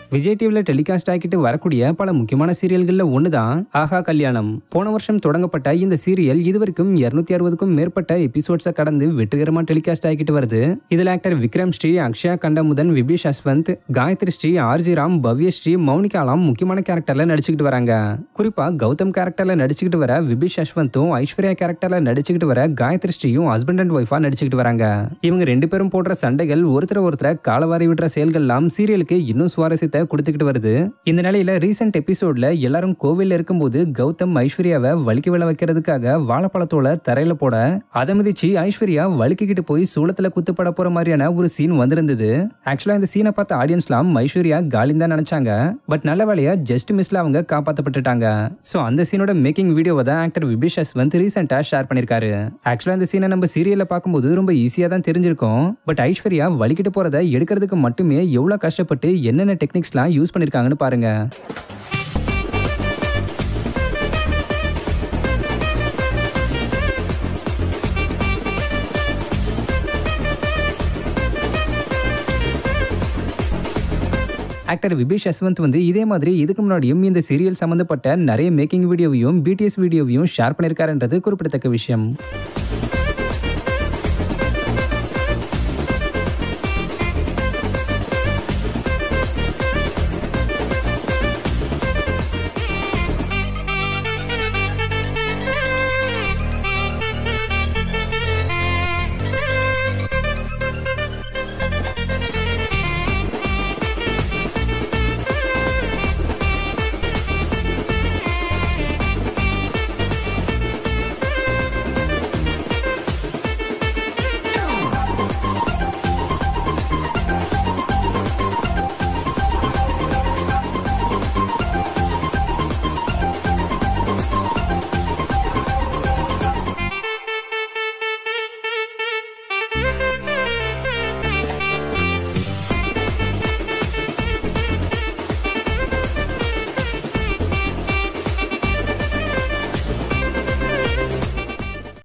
விஜய் டிவில டெலிகாஸ்ட் ஆகிட்டு வரக்கூடிய பல முக்கியமான சீரியல்கள்ல ஒண்ணுதான் ஆஹா கல்யாணம் போன வருஷம் தொடங்கப்பட்ட இந்த சீரியல் இதுவரைக்கும் இருநூத்தி அறுபதுக்கும் மேற்பட்ட எபிசோட்ஸை கடந்து வெற்றிகரமா டெலிகாஸ்ட் ஆகிட்டு வருது இதுல ஆக்டர் விக்ரம் ஸ்ரீ அக்ஷயா கண்டமுதன் விபிஷ் அஸ்வந்த் காயத்ரி ஸ்ரீ ஆர்ஜி ராம் பவ்ய ஸ்ரீ மௌனிகாலாம் முக்கியமான கேரக்டர்ல நடிச்சுக்கிட்டு வராங்க குறிப்பா கௌதம் கேரக்டர்ல நடிச்சுக்கிட்டு வர விபிஷ் அஸ்வந்தும் ஐஸ்வர்யா கேரக்டர்ல நடிச்சுக்கிட்டு வர காயத்ரி ஸ்ரீயும் ஹஸ்பண்ட் அண்ட் ஒய்ஃபா நடிச்சுக்கிட்டு வராங்க இவங்க ரெண்டு பேரும் போடுற சண்டைகள் ஒருத்தர ஒருத்தர காலவாரி விடுற செயல்கள்லாம் சீரியலுக்கு இன்னும் சுவாரஸ்யத்தை கொடுத்துக்கிட்டு வருது இந்த நிலையில ரீசெண்ட் எபிசோட்ல எல்லாரும் கோவில்ல இருக்கும்போது கௌதம் ஐஸ்வர்யாவை வலிக்கு விழ வைக்கிறதுக்காக வாழைப்பழத்தோட தரையில போட அதை மிதிச்சு ஐஸ்வர்யா வலிக்கிட்டு போய் சூளத்துல குத்துப்பட போற மாதிரியான ஒரு சீன் வந்திருந்தது ஆக்சுவலா இந்த சீனை பார்த்த ஆடியன்ஸ்லாம் ஐஸ்வர்யா காலின்னு தான் நினைச்சாங்க பட் நல்ல வேலையா ஜஸ்ட் மிஸ்ல அவங்க காப்பாத்தப்பட்டுட்டாங்க சோ அந்த சீனோட மேக்கிங் வீடியோவை தான் ஆக்டர் விபிஷ் வந்து ரீசெண்டா ஷேர் பண்ணிருக்காரு ஆக்சுவலா இந்த சீனை நம்ம சீரியல்ல பார்க்கும்போது ரொம்ப ஈஸியா தான் தெரிஞ்சிருக்கும் பட் ஐஸ்வர்யா வலிக்கிட்டு போறத எடுக்கிறதுக்கு மட்டுமே எவ்வளவு கஷ்டப்பட்டு என்னென்ன டெக்னிக்ஸ்லாம் யூஸ் பண்ணிருக்காங்கன்னு பாருங்க ஆக்டர் விபிஷ் யஸ்வந்த் வந்து இதே மாதிரி இதுக்கு முன்னாடியும் இந்த சீரியல் சம்பந்தப்பட்ட நிறைய மேக்கிங் வீடியோவையும் பிடிஎஸ் வீடியோவையும் ஷேர் பண்ணியிருக்காருன்றது குறிப்பிடத்தக்க விஷயம்